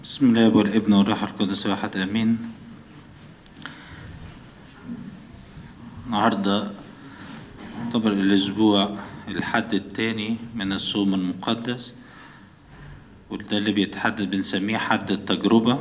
بسم الله والابن والروح القدس واحد امين النهارده يعتبر الاسبوع الحد التاني من الصوم المقدس وده اللي بيتحدد بنسميه حد التجربة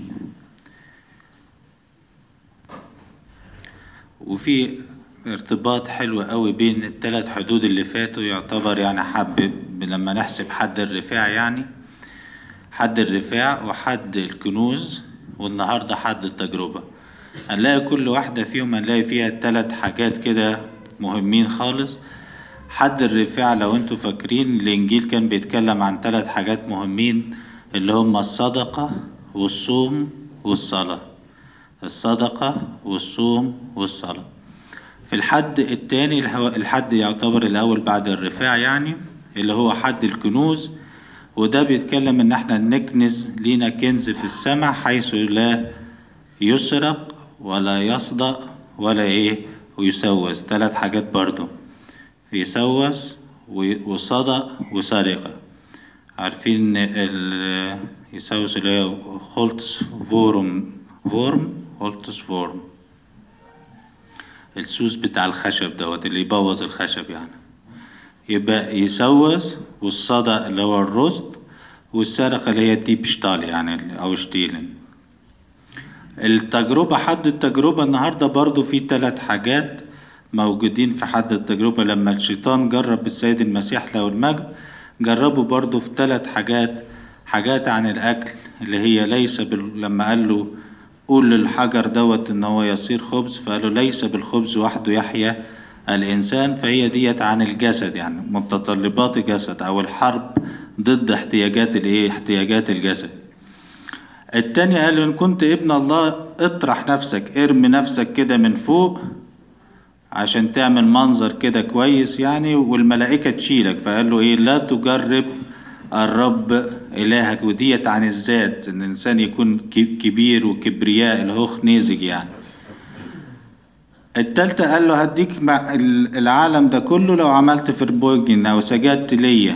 وفي ارتباط حلو قوي بين الثلاث حدود اللي فاتوا يعتبر يعني حب لما نحسب حد الرفاع يعني حد الرفاع وحد الكنوز والنهاردة حد التجربة هنلاقي كل واحدة فيهم هنلاقي فيها تلات حاجات كده مهمين خالص حد الرفاع لو انتوا فاكرين الانجيل كان بيتكلم عن تلات حاجات مهمين اللي هما الصدقة والصوم والصلاة الصدقة والصوم والصلاة في الحد التاني الحد يعتبر الأول بعد الرفاع يعني اللي هو حد الكنوز وده بيتكلم ان احنا نكنز لينا كنز في السماء حيث لا يسرق ولا يصدق ولا ايه ويسوس ثلاث حاجات برضو يسوس وصدق وسرقة عارفين ال يسوس اللي هي هولتس فورم فورم هولتس فورم السوس بتاع الخشب دوت اللي يبوظ الخشب يعني يبقى يسوس والصدى اللي هو الرست والسرقة اللي هي ديب شتال يعني أو شتيلن التجربة حد التجربة النهاردة برضو في ثلاث حاجات موجودين في حد التجربة لما الشيطان جرب السيد المسيح له المجد جربوا برضو في ثلاث حاجات حاجات عن الأكل اللي هي ليس بال... لما قال له قول للحجر دوت إن هو يصير خبز فقال له ليس بالخبز وحده يحيى الإنسان فهي ديت عن الجسد يعني متطلبات الجسد أو الحرب ضد احتياجات الإيه احتياجات الجسد التاني قال إن كنت ابن الله اطرح نفسك ارمي نفسك كده من فوق عشان تعمل منظر كده كويس يعني والملائكة تشيلك فقال له إيه لا تجرب الرب إلهك وديت عن الذات إن الإنسان يكون كبير وكبرياء الهوخ نيزج يعني التالتة قال له هديك مع العالم ده كله لو عملت فربوجن أو سجدت ليا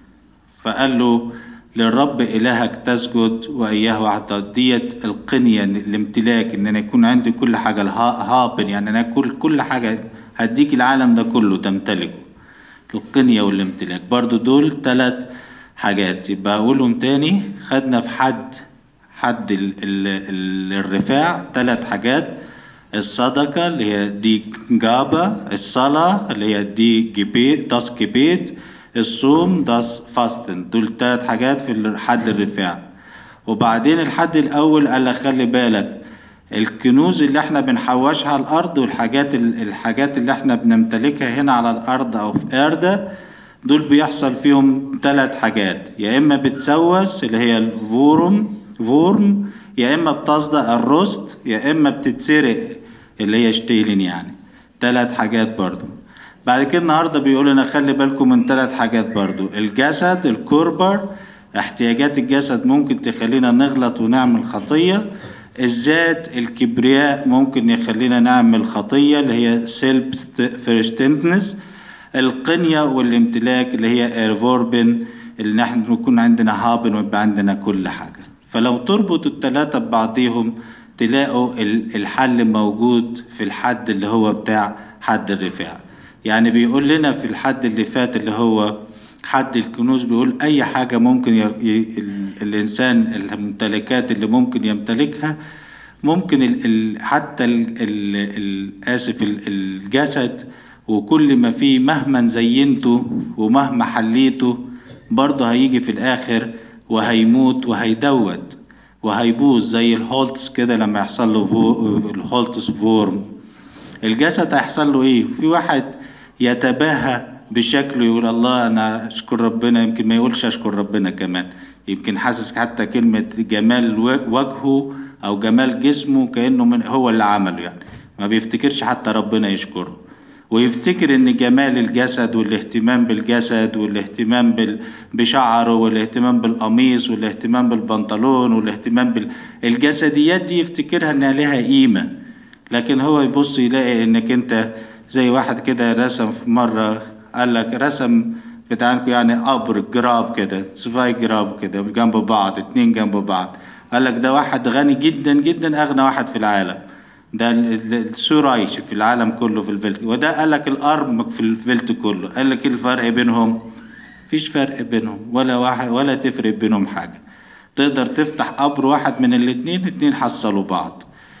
فقال له للرب إلهك تسجد وإياه وحده ديت القنية الامتلاك إن أنا يكون عندي كل حاجة الهابن يعني أنا كل كل حاجة هديك العالم ده كله تمتلكه القنية والامتلاك برضو دول تلات حاجات يبقى أقولهم تاني خدنا في حد حد ال ال ال الرفاع تلات حاجات الصدقة اللي هي دي جابة الصلاة اللي هي دي جبيت داس جبيت الصوم داس فاستن دول تلات حاجات في الحد الرفاع وبعدين الحد الأول قال لك خلي بالك الكنوز اللي احنا بنحوشها على الأرض والحاجات الحاجات اللي احنا بنمتلكها هنا على الأرض أو في أردة دول بيحصل فيهم تلات حاجات يا إما بتسوس اللي هي الفورم فورم يا إما بتصدق الرست يا إما بتتسرق اللي هي شتيلين يعني تلات حاجات برضو بعد كده النهارده بيقول لنا خلي بالكم من تلات حاجات برضو الجسد الكوربر احتياجات الجسد ممكن تخلينا نغلط ونعمل خطية الذات الكبرياء ممكن يخلينا نعمل خطية اللي هي سيلف فرشتنتنس القنية والامتلاك اللي هي ايرفوربن اللي نحن نكون عندنا هابن ويبقى عندنا كل حاجة فلو تربطوا التلاتة ببعضيهم تلاقوا الحل موجود في الحد اللي هو بتاع حد الرفاع يعني بيقول لنا في الحد اللي فات اللي هو حد الكنوز بيقول اي حاجة ممكن ي... ي... الانسان الممتلكات اللي ممكن يمتلكها ممكن ال... ال... حتى ال... ال... ال... اسف ال... الجسد وكل ما فيه مهما زينته ومهما حليته برضه هيجي في الاخر وهيموت وهيدوت وهيبوظ زي الهولتس كده لما يحصل له فو... الهولتس فورم الجسد هيحصل له ايه في واحد يتباهى بشكله يقول الله انا اشكر ربنا يمكن ما يقولش اشكر ربنا كمان يمكن حاسس حتى كلمة جمال وجهه او جمال جسمه كأنه من هو اللي عمله يعني ما بيفتكرش حتى ربنا يشكره ويفتكر ان جمال الجسد والاهتمام بالجسد والاهتمام بال... بشعره والاهتمام بالقميص والاهتمام بالبنطلون والاهتمام بالجسديات دي يفتكرها انها لها قيمة لكن هو يبص يلاقي انك انت زي واحد كده رسم في مرة قال لك رسم بتاعكم يعني قبر جراب كده سفاي جراب كده جنب بعض اتنين جنب بعض قال لك ده واحد غني جدا جدا اغنى واحد في العالم ده السورايش في العالم كله في الفلت وده قال لك الارمك في الفلت كله قال لك ايه الفرق بينهم مفيش فرق بينهم ولا واحد ولا تفرق بينهم حاجه تقدر تفتح قبر واحد من الاتنين الاتنين حصلوا بعض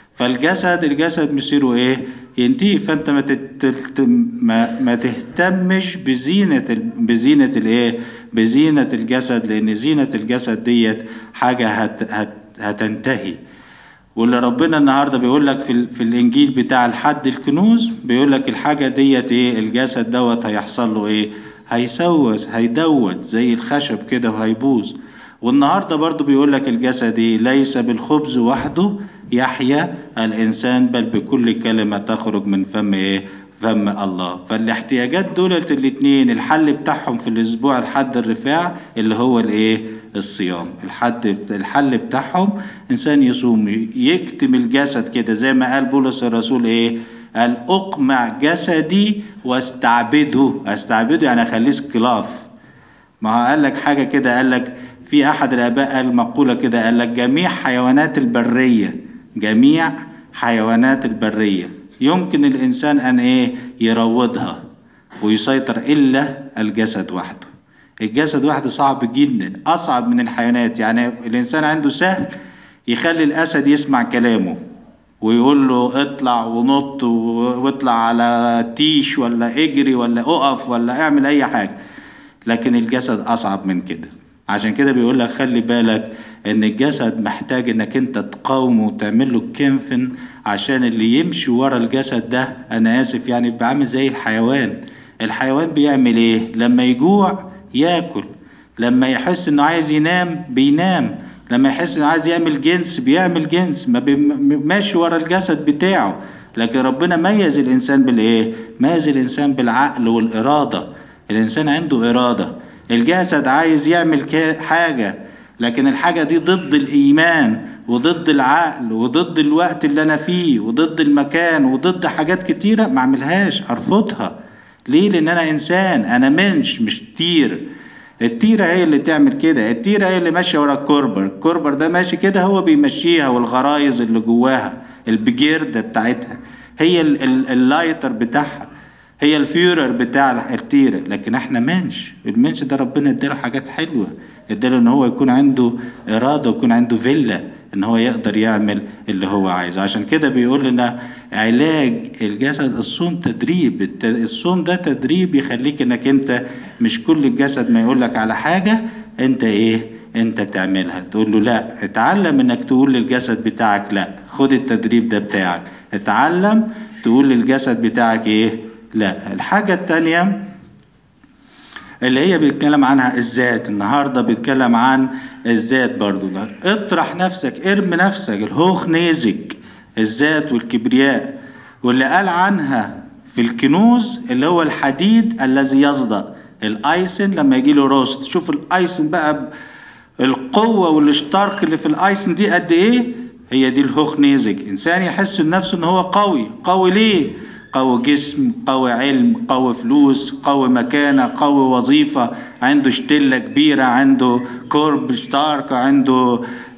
فالجسد الجسد مصيره ايه ينتهي فانت ما تت... ما, ما تهتمش بزينة ال... بزينة الايه بزينة الجسد لان زينة الجسد ديت حاجة هت... هت... هتنتهي واللي ربنا النهارده بيقول لك في, ال... في الانجيل بتاع الحد الكنوز بيقول لك الحاجة ديت ايه الجسد دوت هيحصل له ايه هيسوس هيدوت زي الخشب كده وهيبوظ والنهارده برضو بيقول لك الجسد ايه ليس بالخبز وحده يحيا الإنسان بل بكل كلمة تخرج من فم إيه؟ فم الله فالاحتياجات دولت الاتنين الحل بتاعهم في الأسبوع الحد الرفاع اللي هو الإيه؟ الصيام الحد الحل بتاعهم إنسان يصوم يكتم الجسد كده زي ما قال بولس الرسول إيه؟ قال أقمع جسدي واستعبده استعبده يعني أخليه سكلاف ما هو قال لك حاجة كده قال لك في أحد الآباء قال مقولة كده قال لك جميع حيوانات البرية جميع حيوانات البرية يمكن الإنسان أن إيه يروضها ويسيطر إلا الجسد وحده الجسد وحده صعب جدا أصعب من الحيوانات يعني الإنسان عنده سهل يخلي الأسد يسمع كلامه ويقول له اطلع ونط واطلع على تيش ولا اجري ولا اقف ولا اعمل اي حاجة لكن الجسد اصعب من كده عشان كده بيقول لك خلي بالك ان الجسد محتاج انك انت تقاومه وتعمل له كنفن عشان اللي يمشي ورا الجسد ده انا اسف يعني بيبقى عامل زي الحيوان الحيوان بيعمل ايه لما يجوع ياكل لما يحس انه عايز ينام بينام لما يحس انه عايز يعمل جنس بيعمل جنس ما ماشي ورا الجسد بتاعه لكن ربنا ميز الانسان بالايه ميز الانسان بالعقل والاراده الانسان عنده اراده الجسد عايز يعمل حاجه لكن الحاجة دي ضد الإيمان وضد العقل وضد الوقت اللي أنا فيه وضد المكان وضد حاجات كتيرة ما أعملهاش أرفضها ليه؟ لأن أنا إنسان أنا منش مش تير التيرة هي اللي تعمل كده التيرة هي اللي ماشية ورا الكوربر الكوربر ده ماشي كده هو بيمشيها والغرايز اللي جواها البجيردة بتاعتها هي اللايتر بتاعها هي الفيورر بتاع التيرة لكن احنا منش المنش ده ربنا اداله حاجات حلوة اداله ان هو يكون عنده اراده ويكون عنده فيلا ان هو يقدر يعمل اللي هو عايزه عشان كده بيقول لنا علاج الجسد الصوم تدريب الصوم ده تدريب يخليك انك انت مش كل الجسد ما يقول لك على حاجه انت ايه انت تعملها تقول له لا اتعلم انك تقول للجسد بتاعك لا خد التدريب ده بتاعك اتعلم تقول للجسد بتاعك ايه لا الحاجه التانيه اللي هي بيتكلم عنها الذات النهارده بيتكلم عن الذات برضو ده اطرح نفسك ارمي نفسك الهوخ نيزك الذات والكبرياء واللي قال عنها في الكنوز اللي هو الحديد الذي يصدأ الايسن لما يجي له روست شوف الايسن بقى القوة والاشتراك اللي في الايسن دي قد ايه هي دي الهوخ نيزك انسان يحس بنفسه ان هو قوي قوي ليه قوي جسم قوي علم قوي فلوس قوي مكانة قوي وظيفة عنده شتلة كبيرة عنده كورب شتارك عنده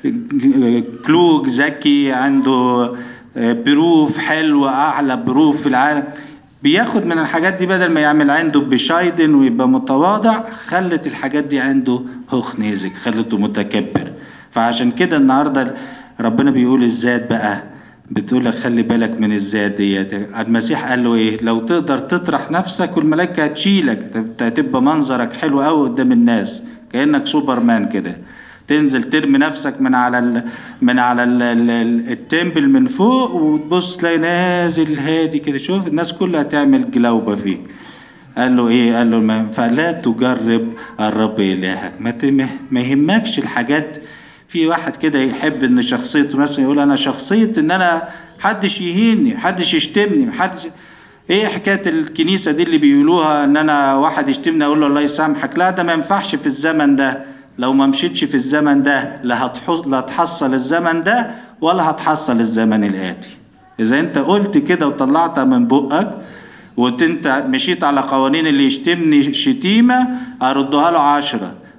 كلوج ذكي عنده بروف حلو أعلى بروف في العالم بياخد من الحاجات دي بدل ما يعمل عنده بشايدن ويبقى متواضع خلت الحاجات دي عنده هوخ نيزك خلته متكبر فعشان كده النهارده ربنا بيقول الذات بقى بتقول لك خلي بالك من الذات ديت المسيح قال له ايه لو تقدر تطرح نفسك والملائكه هتشيلك هتبقى منظرك حلو قوي قدام الناس كانك سوبرمان كده تنزل ترمي نفسك من على ال من على ال ال التمبل من فوق وتبص تلاقي نازل هادي كده شوف الناس كلها تعمل جلوبه فيك قال له ايه قال له ما فلا تجرب الرب الهك ما ما يهمكش الحاجات في واحد كده يحب ان شخصيته مثلا يقول انا شخصيه ان انا حدش يهيني حدش يشتمني محدش ايه حكايه الكنيسه دي اللي بيقولوها ان انا واحد يشتمني اقول له الله يسامحك لا ده ما ينفعش في الزمن ده لو ما مشيتش في الزمن ده لا هتحص لا هتحصل الزمن ده ولا هتحصل الزمن الاتي اذا انت قلت كده وطلعتها من بقك وانت مشيت على قوانين اللي يشتمني شتيمه اردها له عشرة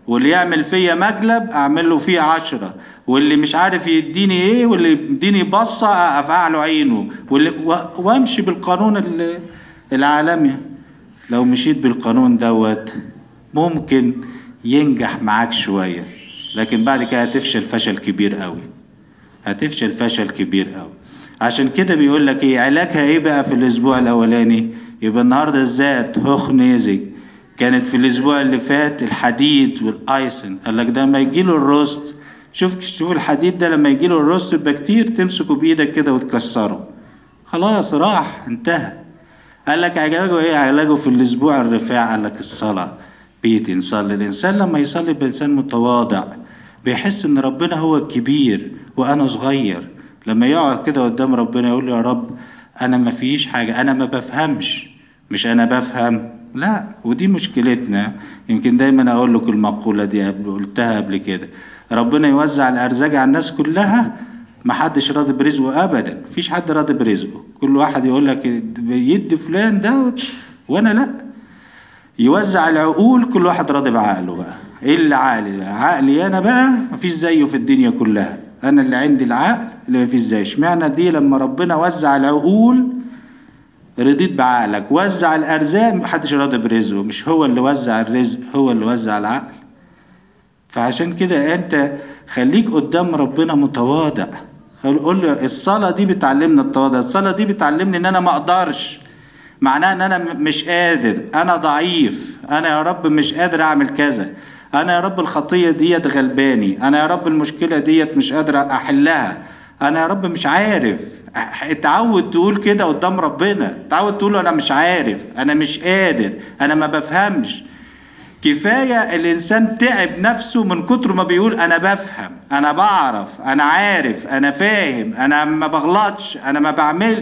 واللي يعمل فيا مقلب اعمل له فيه عشرة واللي مش عارف يديني ايه واللي يديني بصة افقع له عينه واللي و- وامشي بالقانون ال- العالمي لو مشيت بالقانون دوت ممكن ينجح معاك شوية لكن بعد كده هتفشل فشل كبير قوي هتفشل فشل كبير قوي عشان كده بيقول لك ايه علاجها ايه بقى في الاسبوع الاولاني يبقى النهارده الذات هوخ نيزك كانت في الاسبوع اللي فات الحديد والايسن قال لك ده لما يجيله الروست شوف شوف الحديد ده لما يجيله الروست يبقى كتير تمسكه بايدك كده وتكسره خلاص راح انتهى قال لك علاجه ايه علاجه في الاسبوع الرفاع قال لك الصلاه بيتي نصلي الانسان لما يصلي بانسان متواضع بيحس ان ربنا هو الكبير وانا صغير لما يقعد كده قدام ربنا يقول له يا رب انا ما فيش حاجه انا ما بفهمش مش انا بفهم لا ودي مشكلتنا يمكن دايما اقول لكم المقوله دي قبل قلتها قبل كده ربنا يوزع الارزاق على الناس كلها ما حدش راضي برزقه ابدا مفيش حد راضي برزقه كل واحد يقول لك يدي فلان ده وانا لا يوزع العقول كل واحد راضي بعقله بقى ايه اللي عقلي بقى عقلي انا بقى مفيش زيه في الدنيا كلها انا اللي عندي العقل اللي مفيش زيه اشمعنى دي لما ربنا وزع العقول رضيت بعقلك وزع الارزاق محدش راضي برزقه مش هو اللي وزع الرزق هو اللي وزع العقل فعشان كده انت خليك قدام ربنا متواضع قول له الصلاة دي بتعلمني التواضع الصلاة دي بتعلمني ان انا ما اقدرش معناها ان انا م- مش قادر انا ضعيف انا يا رب مش قادر اعمل كذا انا يا رب الخطية ديت غلباني انا يا رب المشكلة ديت مش قادر احلها انا يا رب مش عارف اه- اتعود تقول كده قدام ربنا اتعود تقول له انا مش عارف انا مش قادر انا ما بفهمش كفاية الإنسان تعب نفسه من كتر ما بيقول أنا بفهم أنا بعرف أنا عارف أنا فاهم أنا ما بغلطش أنا ما بعمل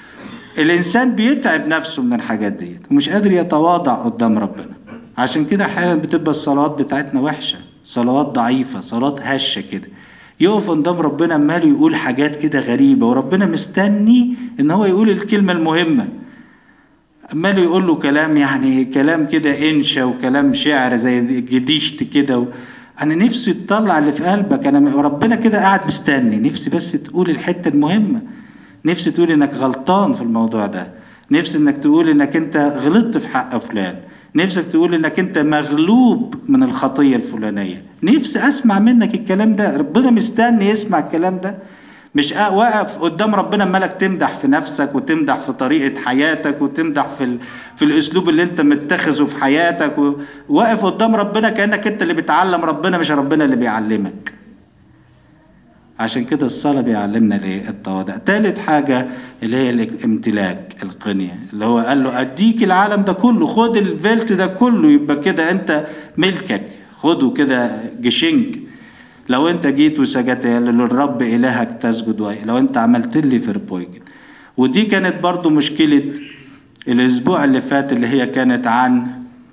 الإنسان بيتعب نفسه من الحاجات دي ومش قادر يتواضع قدام ربنا عشان كده أحيانا بتبقى الصلوات بتاعتنا وحشة صلوات ضعيفة صلوات هشة كده يقف قدام ربنا عمال يقول حاجات كده غريبة وربنا مستني إن هو يقول الكلمة المهمة عمال يقول له كلام يعني كلام كده انشا وكلام شعر زي جديشت كده و... انا نفسي تطلع اللي في قلبك انا ربنا كده قاعد مستني نفسي بس تقول الحته المهمه نفسي تقول انك غلطان في الموضوع ده نفسي انك تقول انك انت غلطت في حق فلان نفسك تقول انك انت مغلوب من الخطيه الفلانيه نفسي اسمع منك الكلام ده ربنا مستني يسمع الكلام ده مش قا- واقف قدام ربنا مالك تمدح في نفسك وتمدح في طريقة حياتك وتمدح في ال... في الأسلوب اللي أنت متخذه في حياتك و... واقف قدام ربنا كأنك أنت اللي بتعلم ربنا مش ربنا اللي بيعلمك عشان كده الصلاة بيعلمنا ليه التواضع تالت حاجة اللي هي الامتلاك القنية اللي هو قال له أديك العالم ده كله خد الفيلت ده كله يبقى كده أنت ملكك خده كده جشنك لو انت جيت وسجدت للرب الهك تسجد وهي لو انت عملت لي فربويجن ودي كانت برضو مشكلة الاسبوع اللي فات اللي هي كانت عن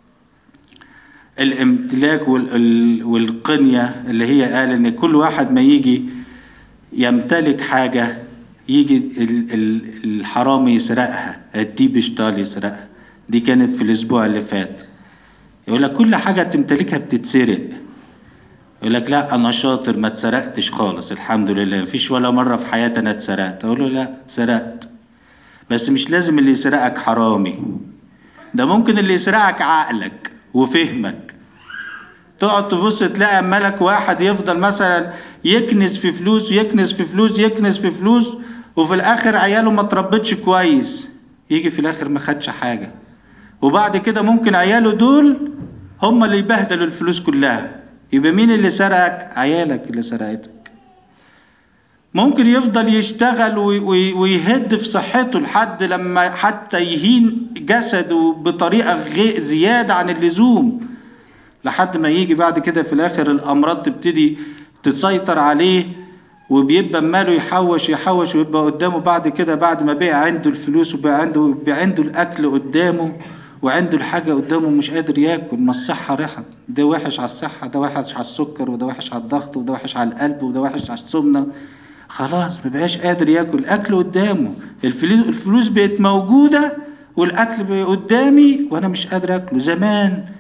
الامتلاك وال- والقنية اللي هي قال ان كل واحد ما يجي يمتلك حاجة يجي ال- ال- الحرامي يسرقها الديب اشتال يسرقها دي كانت في الاسبوع اللي فات يقول لك كل حاجة تمتلكها بتتسرق يقول لك لا انا شاطر ما اتسرقتش خالص الحمد لله مفيش ولا مره في حياتي انا اتسرقت اقول له لا اتسرقت بس مش لازم اللي يسرقك حرامي ده ممكن اللي يسرقك عقلك وفهمك تقعد تبص تلاقي ملك واحد يفضل مثلا يكنز في فلوس يكنز في فلوس يكنز في فلوس وفي الاخر عياله ما تربتش كويس يجي في الاخر ما خدش حاجه وبعد كده ممكن عياله دول هم اللي يبهدلوا الفلوس كلها يبقى مين اللي سرقك عيالك اللي سرقتك ممكن يفضل يشتغل وي- وي- ويهد في صحته لحد لما حتى يهين جسده بطريقة غي- زيادة عن اللزوم لحد ما يجي بعد كده في الآخر الأمراض تبتدي تسيطر عليه وبيبقى ماله يحوش يحوش ويبقى قدامه بعد كده بعد ما بقى عنده الفلوس وبقى عنده بقى عنده الأكل قدامه وعنده الحاجة قدامه مش قادر ياكل ما الصحة راحت ده وحش على الصحة ده وحش على السكر وده وحش على الضغط وده وحش على القلب وده وحش على السمنة خلاص ما بقاش قادر ياكل الاكل قدامه الفلوس الفلوس بقت موجوده والاكل بقى قدامي وانا مش قادر اكله زمان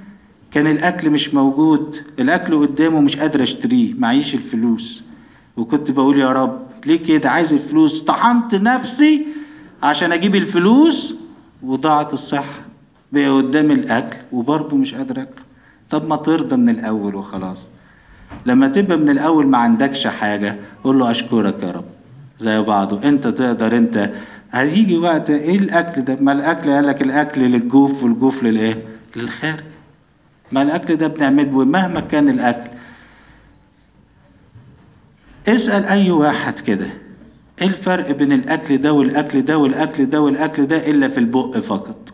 كان الاكل مش موجود الاكل قدامه مش قادر اشتريه معيش الفلوس وكنت بقول يا رب ليه كده عايز الفلوس طحنت نفسي عشان اجيب الفلوس وضاعت الصحة بقى قدامي الاكل وبرضه مش قادر اكل طب ما ترضى من الاول وخلاص لما تبقى من الاول ما عندكش حاجة قول له اشكرك يا رب زي بعضه انت تقدر انت هيجي وقت ايه الاكل ده ما الاكل قال لك الاكل للجوف والجوف للايه للخارج ما الاكل ده بنعمله مهما كان الاكل اسال اي واحد كده ايه الفرق بين الاكل ده والاكل ده والاكل ده والاكل ده الا في البق فقط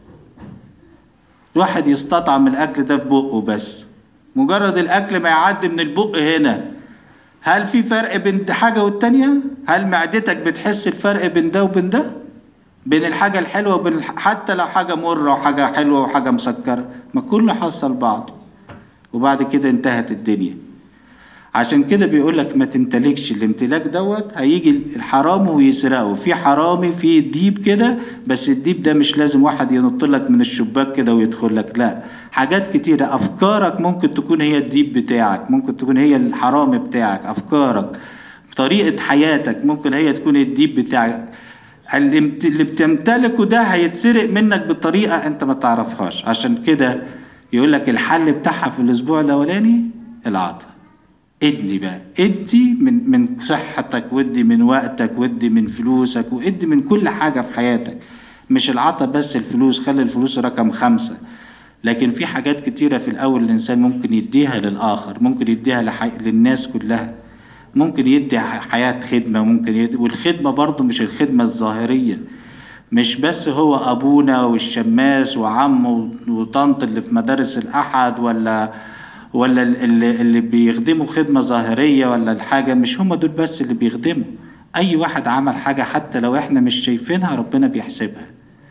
الواحد يستطعم الاكل ده في بقه بس مجرد الاكل ما يعدي من البق هنا هل في فرق بين حاجه والتانيه هل معدتك بتحس الفرق بين ده وبين ده بين الحاجه الحلوه وبين الح... حتى لو حاجه مره وحاجه حلوه وحاجه مسكره ما كله حصل بعض وبعد كده انتهت الدنيا عشان كده بيقول لك ما تمتلكش الامتلاك دوت هيجي الحرام ويسرقه في حرامي في ديب كده بس الديب ده مش لازم واحد ينط لك من الشباك كده ويدخل لك لا حاجات كتيرة أفكارك ممكن تكون هي الديب بتاعك ممكن تكون هي الحرامي بتاعك أفكارك طريقة حياتك ممكن هي تكون الديب بتاعك اللي بتمتلكه ده هيتسرق منك بطريقة أنت ما تعرفهاش عشان كده يقول لك الحل بتاعها في الأسبوع الأولاني العطاء ادي بقى ادي من من صحتك وادي من وقتك وادي من فلوسك وادي من كل حاجة في حياتك مش العطاء بس الفلوس خلي الفلوس رقم خمسة لكن في حاجات كتيرة في الأول الإنسان ممكن يديها للآخر ممكن يديها لحي... للناس كلها ممكن يدي حياة خدمة ممكن يدي والخدمة برضو مش الخدمة الظاهرية مش بس هو أبونا والشماس وعمه وطنط اللي في مدارس الأحد ولا ولا اللي, اللي بيخدموا خدمة ظاهرية ولا الحاجة مش هم دول بس اللي بيخدموا أي واحد عمل حاجة حتى لو إحنا مش شايفينها ربنا بيحسبها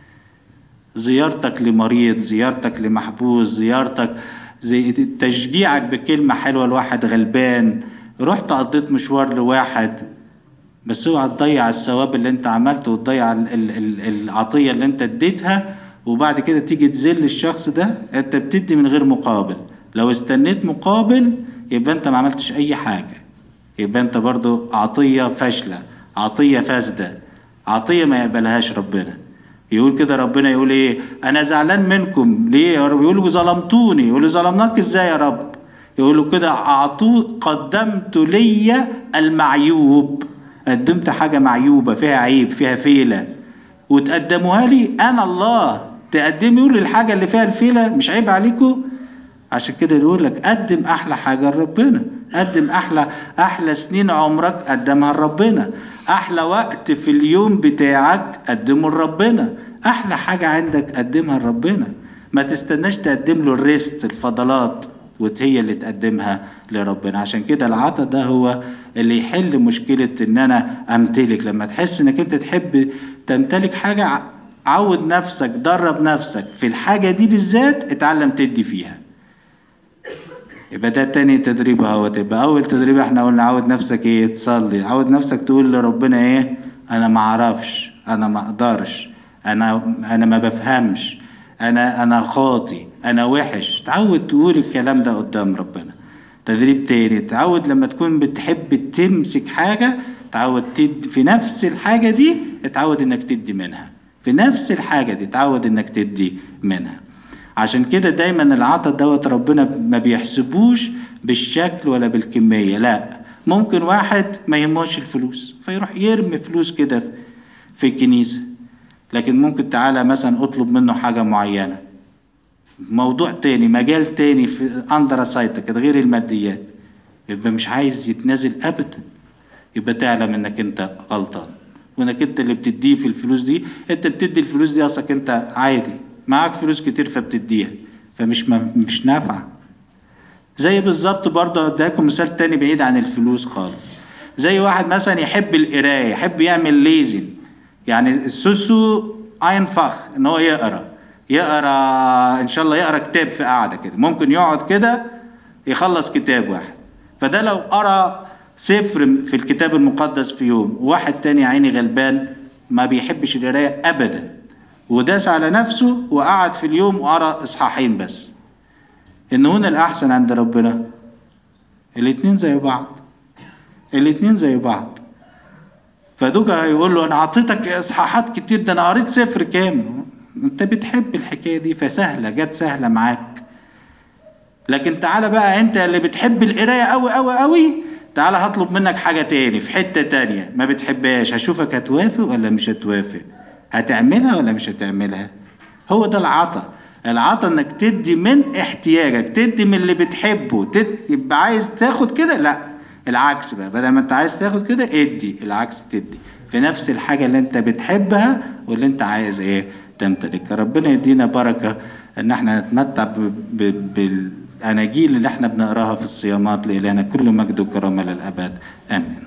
زيارتك لمريض زيارتك لمحبوس زيارتك زي تشجيعك بكلمة حلوة لواحد غلبان رحت قضيت مشوار لواحد بس اوعى تضيع الثواب اللي انت عملته وتضيع ال ال ال العطية اللي انت اديتها وبعد كده تيجي تذل الشخص ده انت بتدي من غير مقابل لو استنيت مقابل يبقى انت ما عملتش اي حاجة يبقى انت برضو عطية فاشلة عطية فاسدة عطية ما يقبلهاش ربنا يقول كده ربنا يقول ايه انا زعلان منكم ليه يا رب يقولوا ظلمتوني يقولوا ظلمناك ازاي يا رب يقولوا كده اعطوا قدمت لي المعيوب قدمت حاجه معيوبه فيها عيب فيها فيله وتقدموها لي انا الله تقدمي يقول الحاجه اللي فيها الفيله مش عيب عليكم عشان كده يقول لك قدم احلى حاجه لربنا قدم احلى احلى سنين عمرك قدمها لربنا احلى وقت في اليوم بتاعك قدمه لربنا احلى حاجه عندك قدمها لربنا ما تستناش تقدم له الريست الفضلات وهي اللي تقدمها لربنا عشان كده العطا ده هو اللي يحل مشكلة ان انا امتلك لما تحس انك انت تحب تمتلك حاجة عود نفسك درب نفسك في الحاجة دي بالذات اتعلم تدي فيها يبقى ده تاني تدريب اهو تبقى اول تدريب احنا قلنا عود نفسك ايه تصلي عود نفسك تقول لربنا ايه انا ما اعرفش انا ما اقدرش انا انا ما بفهمش انا انا خاطي انا وحش تعود تقول الكلام ده قدام ربنا تدريب تاني تعود لما تكون بتحب تمسك حاجة تعود تد في نفس الحاجة دي اتعود انك تدي منها في نفس الحاجة دي تعود انك تدي منها عشان كده دايما العطا دوت ربنا ما بيحسبوش بالشكل ولا بالكمية لا ممكن واحد ما يهموش الفلوس فيروح يرمي فلوس كده في الكنيسة لكن ممكن تعالى مثلا اطلب منه حاجة معينة موضوع تاني مجال تاني في اندر سايتك غير الماديات يبقى مش عايز يتنازل ابدا يبقى تعلم انك انت غلطان وانك انت اللي بتديه في الفلوس دي انت بتدي الفلوس دي اصلك انت عادي معاك فلوس كتير فبتديها فمش مش نافعه زي بالظبط برضه اديكم مثال تاني بعيد عن الفلوس خالص زي واحد مثلا يحب القرايه يحب يعمل ليزن يعني السوسو اينفخ ان هو يقرا يقرا ان شاء الله يقرا كتاب في قعده كده ممكن يقعد كده يخلص كتاب واحد فده لو قرا سفر في الكتاب المقدس في يوم وواحد تاني عيني غلبان ما بيحبش القرايه ابدا وداس على نفسه وقعد في اليوم وقرا اصحاحين بس ان هنا الاحسن عند ربنا الاتنين زي بعض الاتنين زي بعض فدوكا هيقول له انا اعطيتك اصحاحات كتير ده انا قريت سفر كامل انت بتحب الحكايه دي فسهله جت سهله معاك لكن تعالى بقى انت اللي بتحب القرايه قوي قوي قوي تعالى هطلب منك حاجه تاني في حته تانية ما بتحبهاش هشوفك هتوافق ولا مش هتوافق هتعملها ولا مش هتعملها هو ده العطا العطا انك تدي من احتياجك تدي من اللي بتحبه تد... يبقى عايز تاخد كده لا العكس بقى بدل ما انت عايز تاخد كده ادي العكس تدي في نفس الحاجة اللي انت بتحبها واللي انت عايز ايه تمتلكها ربنا يدينا بركة ان احنا نتمتع ب... ب... بالاناجيل اللي احنا بنقراها في الصيامات لإلهنا كل مجد وكرامة للأبد امين